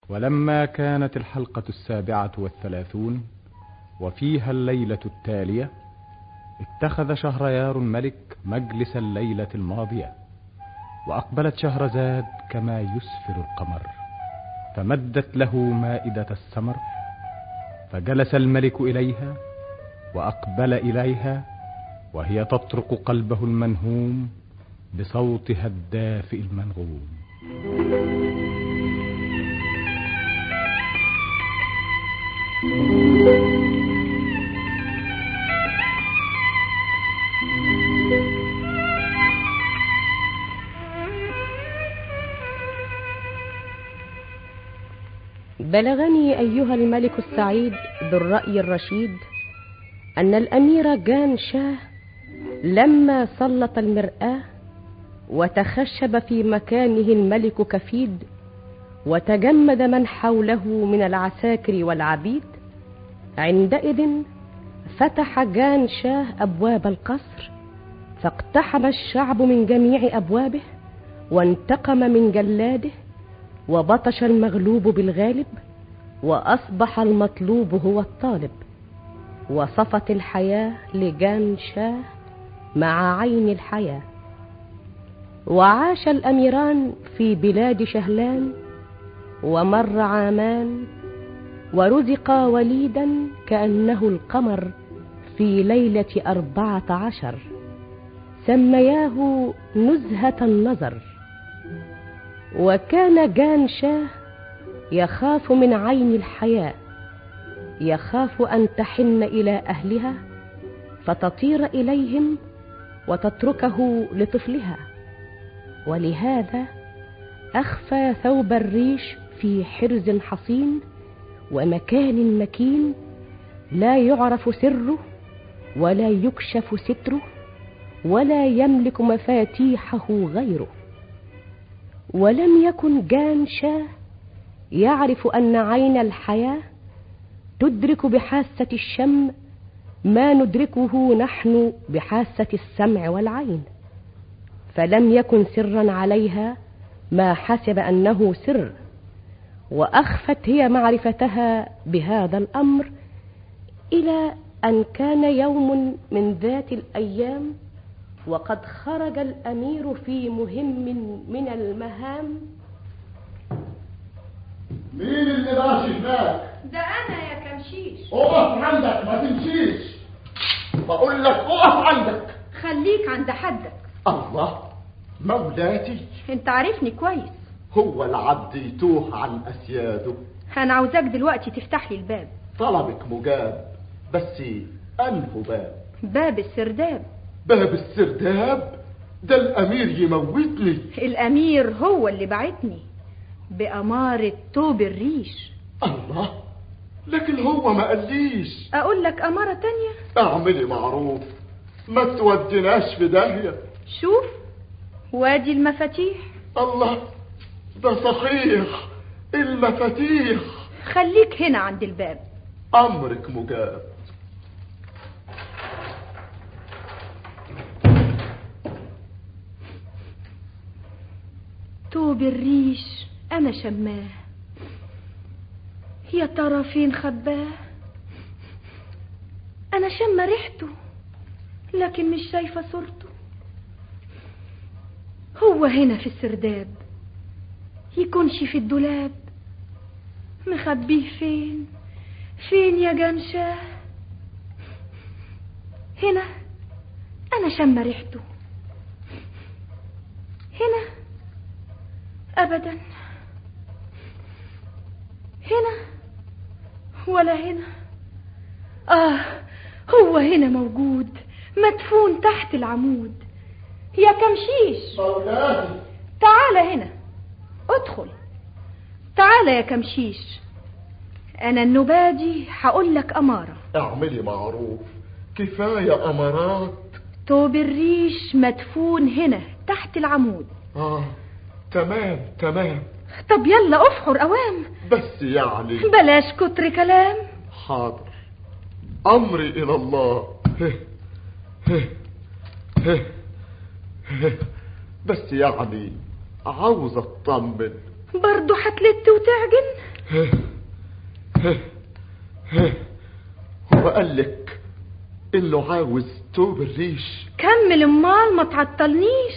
ولما كانت الحلقة السابعة والثلاثون وفيها الليلة التالية اتخذ شهريار الملك مجلس الليلة الماضية وأقبلت شهرزاد كما يسفر القمر فمدت له مائدة السمر فجلس الملك إليها وأقبل إليها وهي تطرق قلبه المنهوم بصوتها الدافئ المنغوم بلغني أيها الملك السعيد ذو الرأي الرشيد أن الأمير جان شاه لما سلط المرآة وتخشب في مكانه الملك كفيد وتجمد من حوله من العساكر والعبيد عندئذ فتح جان شاه أبواب القصر فاقتحم الشعب من جميع أبوابه وانتقم من جلاده وبطش المغلوب بالغالب وأصبح المطلوب هو الطالب وصفت الحياة لجان شاه مع عين الحياة وعاش الأميران في بلاد شهلان ومر عامان ورزقا وليدا كأنه القمر في ليلة أربعة عشر سمياه نزهة النظر وكان جان شاه يخاف من عين الحياة يخاف أن تحن إلى أهلها فتطير إليهم وتتركه لطفلها ولهذا أخفى ثوب الريش في حرز حصين ومكان مكين لا يعرف سره ولا يكشف ستره ولا يملك مفاتيحه غيره ولم يكن جان شاه يعرف أن عين الحياة تدرك بحاسة الشم ما ندركه نحن بحاسة السمع والعين فلم يكن سرا عليها ما حسب أنه سر وأخفت هي معرفتها بهذا الأمر إلى أن كان يوم من ذات الأيام وقد خرج الأمير في مهم من المهام مين اللي ماشي هناك؟ ده أنا يا كمشيش اقف عندك ما تمشيش بقول لك اقف عندك خليك عند حدك الله مولاتي انت عارفني كويس هو العبد يتوه عن أسياده أنا عاوزاك دلوقتي تفتح لي الباب طلبك مجاب بس أنه باب باب السرداب باب السرداب ده الأمير يموتني الأمير هو اللي بعتني بأمارة توب الريش الله لكن هو ما قاليش أقول لك أمارة تانية اعملي معروف ما توديناش في داهية شوف وادي المفاتيح الله ده صحيح المفاتيح خليك هنا عند الباب أمرك مجاب توب الريش أنا شماه يا ترى فين خباه أنا شم ريحته لكن مش شايفة صورته هو هنا في السرداب يكونش في الدولاب مخبيه فين فين يا جنشاه هنا أنا شم ريحته هنا أبدا هنا ولا هنا آه هو هنا موجود مدفون تحت العمود يا كمشيش مولاتي تعال هنا ادخل تعال يا كمشيش أنا النبادي هقول لك أمارة اعملي معروف كفاية أمارات توب الريش مدفون هنا تحت العمود آه تمام تمام طب يلا افحر أوام بس يعني بلاش كتر كلام حاضر أمري إلى الله هه هه هه هه بس يعني عاوز اطمن برضو هتلت وتعجن هو قال لك انه عاوز توب الريش كمل امال ما تعطلنيش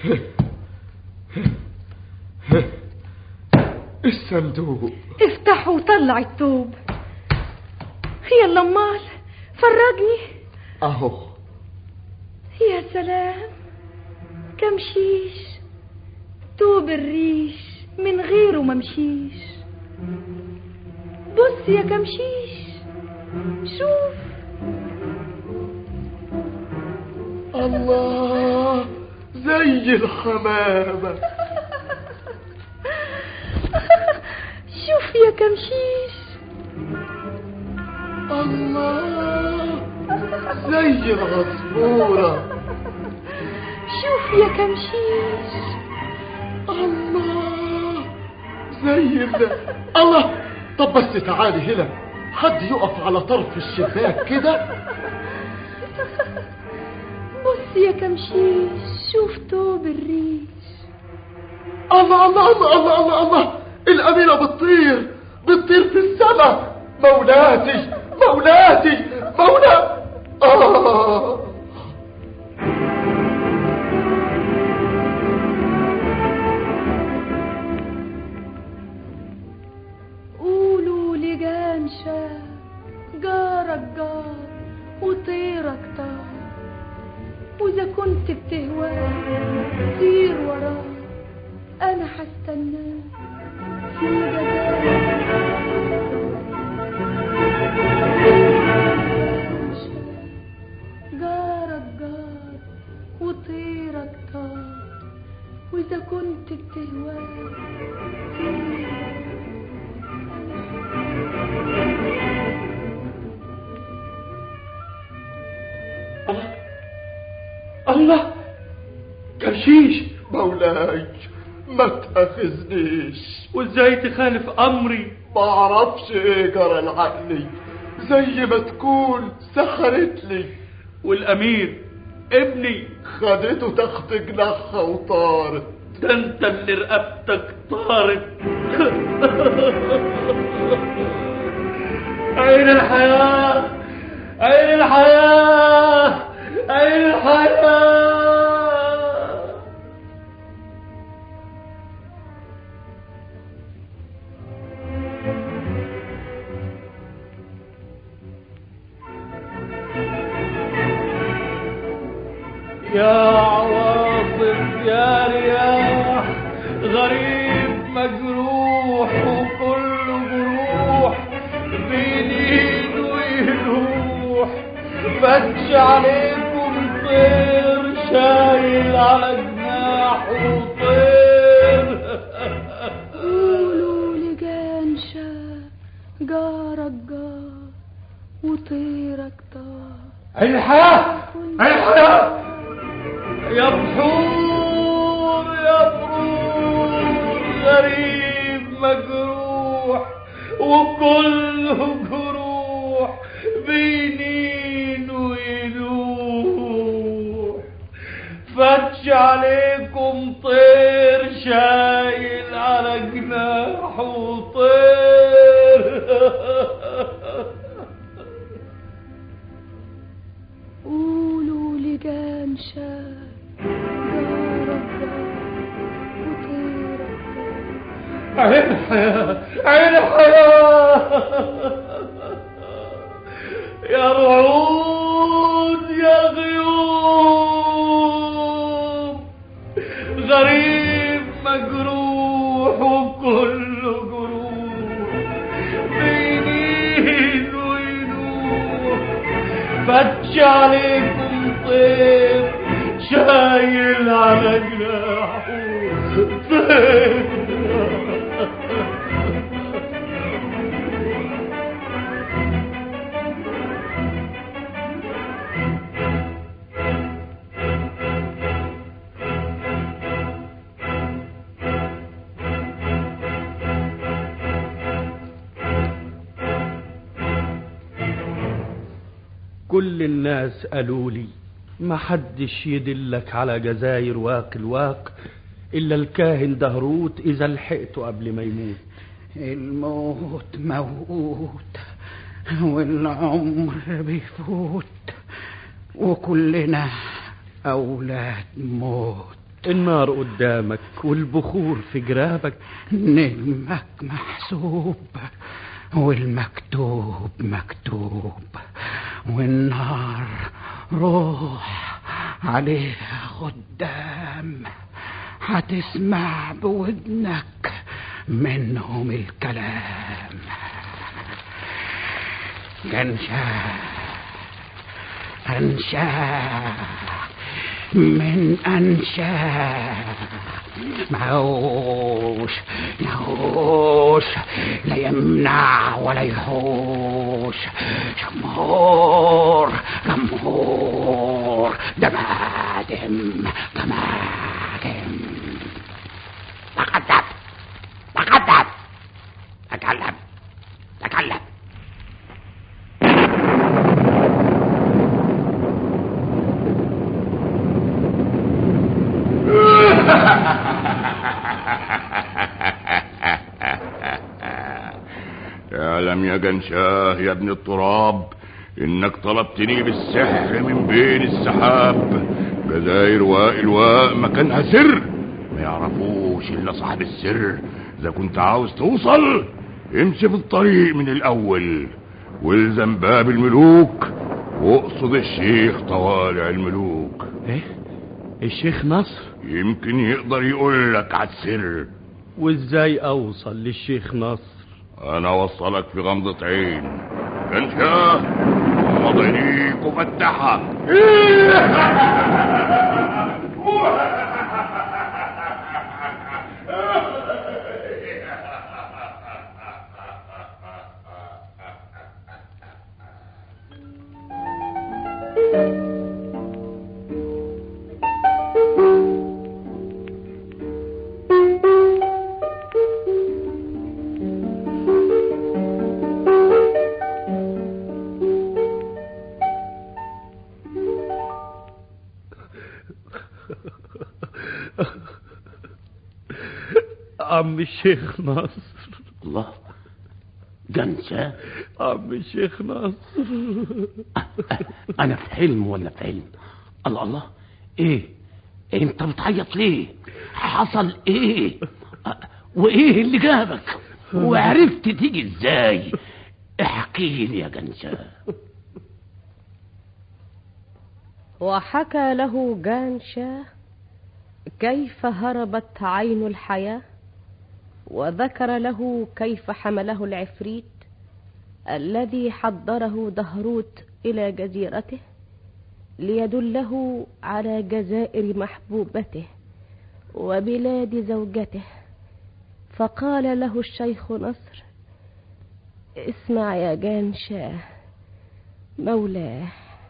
الصندوق افتحه وطلع التوب يلا امال فرجني اهو يا سلام كمشيش توب الريش من غيره ممشيش بص يا كمشيش شوف الله زي الحمامة شوف يا كمشيش الله زي العصفورة شوف يا كمشيش الله زي ال الله طب بس تعالي هنا حد يقف على طرف الشباك كده بص يا كمشيش شوف توب الريش الله الله الله الله الله, الله. الأميرة بتطير بتطير في السماء مولاتي مولاتي مولا آه. قولوا لجان شاب جارك جار وطيرك طار وإذا كنت بتهواه طير وراه أنا هستناه في جزاء جارك جار وطيرك طار وإذا كنت بتهواه طير الله الله كشيش مولاي ما تأخذنيش وازاي تخالف امري ما اعرفش ايه جرى العقلي زي ما تكون سحرت لي والامير ابني خدته تحت جناحها وطارت ده انت اللي رقبتك طارت عين الحياة عين الحياة عين الحياة يا عواصف يا رياح غريب مجروح وكله جروح بينين ويروح فتش عليكم طير شايل على جناحه طير قولوا لجان شاب جارك جار وطيرك طار عين الحياة عين الحياة يا بحور يا بحور غريب مجروح وكله جروح بينين ويلوح فتش عليكم طير شايل على جناحه طير قولوا لجان شاب جارك جار وطيرك طار عين الحياة عين الحياة يا رعود يا غيوم غريب مجروح وكله جروح بينين وينوح فتش عليكم طيب شايل على جناحه طيب كل الناس قالوا لي ما حدش يدلك على جزاير واق الواق إلا الكاهن دهروت إذا لحقته قبل ما يموت الموت موت والعمر بيفوت وكلنا أولاد موت النار قدامك والبخور في جرابك نجمك محسوب والمكتوب مكتوب والنار روح عليها قدام هتسمع بودنك منهم الكلام جنشا أنشا من أنشا معوش يهوش لا يمنع ولا يحوش جمهور جمهور دمادم دمادم تقدم تقدم تكلم تكلم اعلم يا جنشاه يا ابن التراب انك طلبتني بالسحر من بين السحاب جزاير والواء مكانها سر ما يعرفوش الا صاحب السر اذا كنت عاوز توصل امشي في الطريق من الاول والزم باب الملوك واقصد الشيخ طوالع الملوك ايه الشيخ نصر يمكن يقدر يقول لك على السر وازاي اوصل للشيخ نصر انا اوصلك في غمضة عين انشاه غمض عينيك وفتحها عم الشيخ نصر الله جنشا عم الشيخ نصر انا في حلم ولا في علم الله الله ايه انت بتعيط ليه حصل ايه أه، وايه اللي جابك وعرفت تيجي ازاي احكي لي يا جنشا وحكى له جانشا كيف هربت عين الحياة وذكر له كيف حمله العفريت الذي حضره دهروت إلى جزيرته ليدله على جزائر محبوبته وبلاد زوجته فقال له الشيخ نصر اسمع يا جانشاه مولاه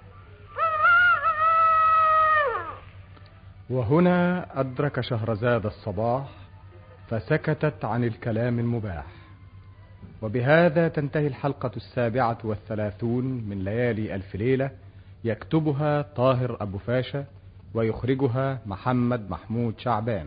وهنا أدرك شهرزاد الصباح فسكتت عن الكلام المباح وبهذا تنتهي الحلقة السابعة والثلاثون من ليالي ألف ليلة يكتبها طاهر أبو فاشا ويخرجها محمد محمود شعبان